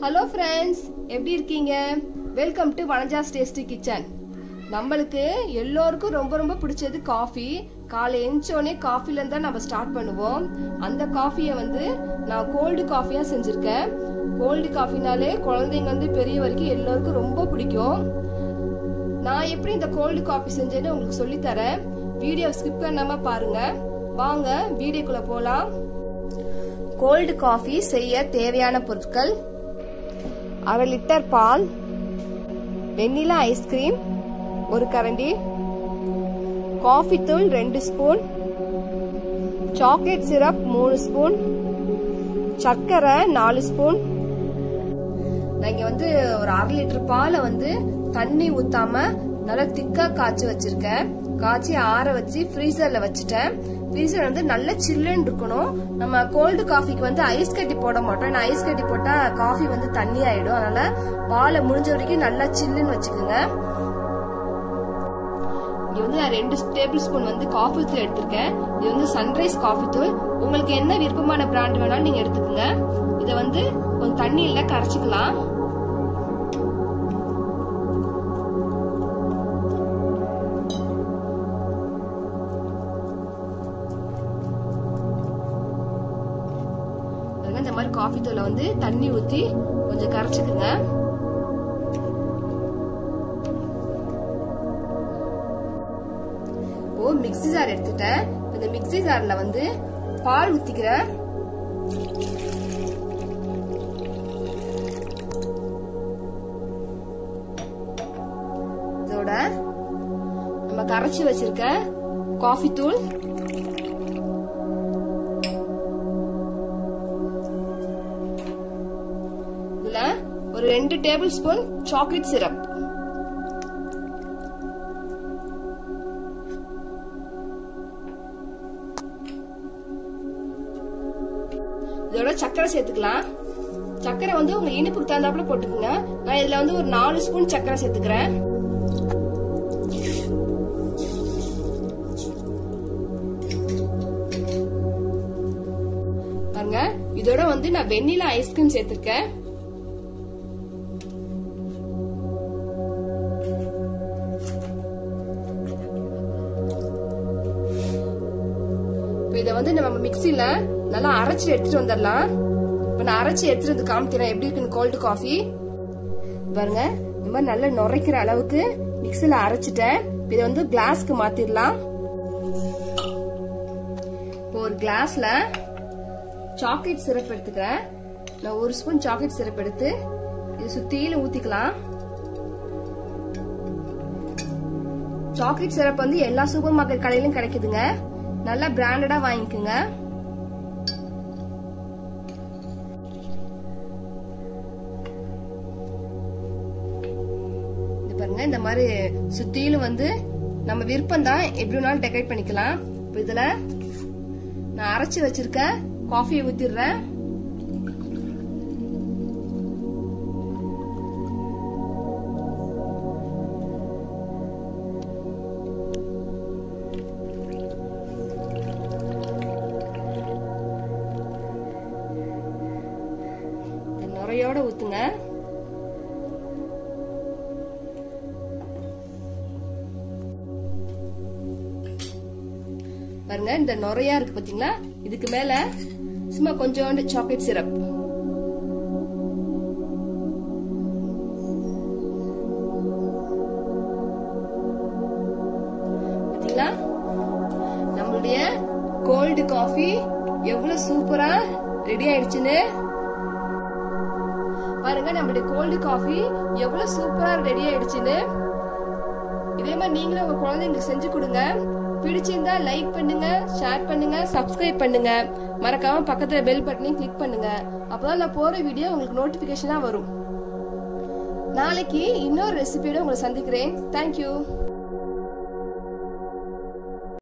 hello friends எப்படி இருக்கீங்க welcome to Vanaja's tasty kitchen நம்மளுக்கு எல்லோருக்கும் ரொம்ப ரொம்ப பிடிச்சது காஃபி காலை எழுந்தோடனே காஃபில தான் நம்ம ஸ்டார்ட் பண்ணுவோம் அந்த காஃபியை வந்து நான் கோல்டு காஃபியா செஞ்சிருக்கேன் கோல்டு காஃபினாலே குழந்தைங்க வந்து பெரிய வரைக்கும் எல்லோருக்கும் ரொம்ப பிடிக்கும் நான் எப்படி இந்த கோல்டு காஃபி செஞ்சேன்னு உங்களுக்கு சொல்லி தரேன் வீடியோ ஸ்கிப் பண்ணாம பாருங்க வாங்க வீடியோக்குள்ள போலாம் கோல்டு காஃபி செய்ய தேவையான பொருட்கள் அரை லிட்டர் பால் வெண்ணிலா ஐஸ்கிரீம் ஒரு கரண்டி காஃபி தூள் ரெண்டு ஸ்பூன் சாக்லேட் சிரப் மூணு ஸ்பூன் சர்க்கரை நாலு ஸ்பூன் நான் இங்க வந்து ஒரு அரை லிட்டர் பாலை வந்து தண்ணி ஊத்தாம நல்லா திக்கா காய்ச்சி வச்சிருக்கேன் காய்ச்சி ஆற வச்சு ஃப்ரீசர்ல வச்சுட்டேன் ஃப்ரீசர் வந்து நல்ல சில்லுன்னு இருக்கணும் நம்ம கோல்டு காஃபிக்கு வந்து ஐஸ் கட்டி போட மாட்டோம் ஏன்னா ஐஸ் கட்டி போட்டா காஃபி வந்து தண்ணி ஆயிடும் அதனால பாலை முடிஞ்ச வரைக்கும் நல்லா சில்லுன்னு வச்சுக்கோங்க இங்க வந்து நான் ரெண்டு டேபிள் ஸ்பூன் வந்து காஃபி தூள் எடுத்திருக்கேன் இது வந்து சன்ரைஸ் காஃபி தூள் உங்களுக்கு என்ன விருப்பமான பிராண்ட் வேணாலும் நீங்க எடுத்துக்கோங்க இதை வந்து கொஞ்சம் தண்ணியில கரைச்சிக்கலாம் இந்த மாதிரி காஃபி தூளை வந்து தண்ணி ஊத்தி கொஞ்சம் கரைச்சிக்குங்க இப்போ மிக்சி ஜார் எடுத்துட்டேன் இந்த மிக்சி ஜார்ல வந்து பால் ஊத்திக்கிறேன் இதோட நம்ம கரைச்சி வச்சிருக்க காஃபி தூள் இதுல ஒரு ரெண்டு டேபிள் ஸ்பூன் சாக்லேட் சிரப் இதோட சர்க்கரை சேர்த்துக்கலாம் சர்க்கரை வந்து உங்க இனிப்புக்கு தகுந்தாப்புல போட்டுக்கோங்க நான் இதுல வந்து ஒரு நாலு ஸ்பூன் சர்க்கரை சேர்த்துக்கிறேன் பாருங்க இதோட வந்து நான் வெண்ணிலா ஐஸ்கிரீம் சேர்த்திருக்கேன் இத வந்து நம்ம மிக்சில நல்லா அரைச்சு எடுத்துட்டு வந்துடலாம் இப்ப நான் அரைச்சு எடுத்துட்டு வந்து காமிக்கிறேன் எப்படி இருக்குன்னு கோல்டு காஃபி பாருங்க இந்த மாதிரி நல்லா நுரைக்கிற அளவுக்கு மிக்சில அரைச்சிட்டேன் இதை வந்து கிளாஸ்க்கு மாத்திரலாம் இப்போ ஒரு கிளாஸ்ல சாக்லேட் சிரப் எடுத்துக்கிறேன் நான் ஒரு ஸ்பூன் சாக்லேட் சிரப் எடுத்து இது சுத்தியில ஊத்திக்கலாம் சாக்லேட் சிரப் வந்து எல்லா சூப்பர் மார்க்கெட் கடையிலும் கிடைக்குதுங்க நல்லா பிராண்டடா வாங்கிக்கோங்க பாருங்க இந்த மாதிரி சுத்தியிலும் வந்து நம்ம விருப்பம் தான் எப்படி வேணாலும் டெக்கரேட் பண்ணிக்கலாம் இப்போ இதுல நான் அரைச்சு வச்சிருக்க காஃபியை ஊத்திடுறேன் நுரையோட ஊத்துங்க பாருங்க இந்த நுரையா இருக்கு பாத்தீங்களா இதுக்கு மேல சும்மா கொஞ்சோண்டு சாக்லேட் சிரப் பாத்தீங்களா நம்மளுடைய கோல்டு காஃபி எவ்வளவு சூப்பரா ரெடி ஆயிடுச்சுன்னு பாருங்க நம்மளுடைய கோல்டு காஃபி எவ்வளவு சூப்பரா ரெடி ஆயிடுச்சுன்னு இதே மாதிரி நீங்களும் உங்க குழந்தைங்களுக்கு செஞ்சு கொடுங்க பிடிச்சிருந்தா லைக் பண்ணுங்க ஷேர் பண்ணுங்க சப்ஸ்கிரைப் பண்ணுங்க மறக்காம பக்கத்துல பெல் பட்டனையும் கிளிக் பண்ணுங்க அப்பதான் நான் போற வீடியோ உங்களுக்கு நோட்டிபிகேஷனா வரும் நாளைக்கு இன்னொரு ரெசிபியோட உங்களை சந்திக்கிறேன் தேங்க்யூ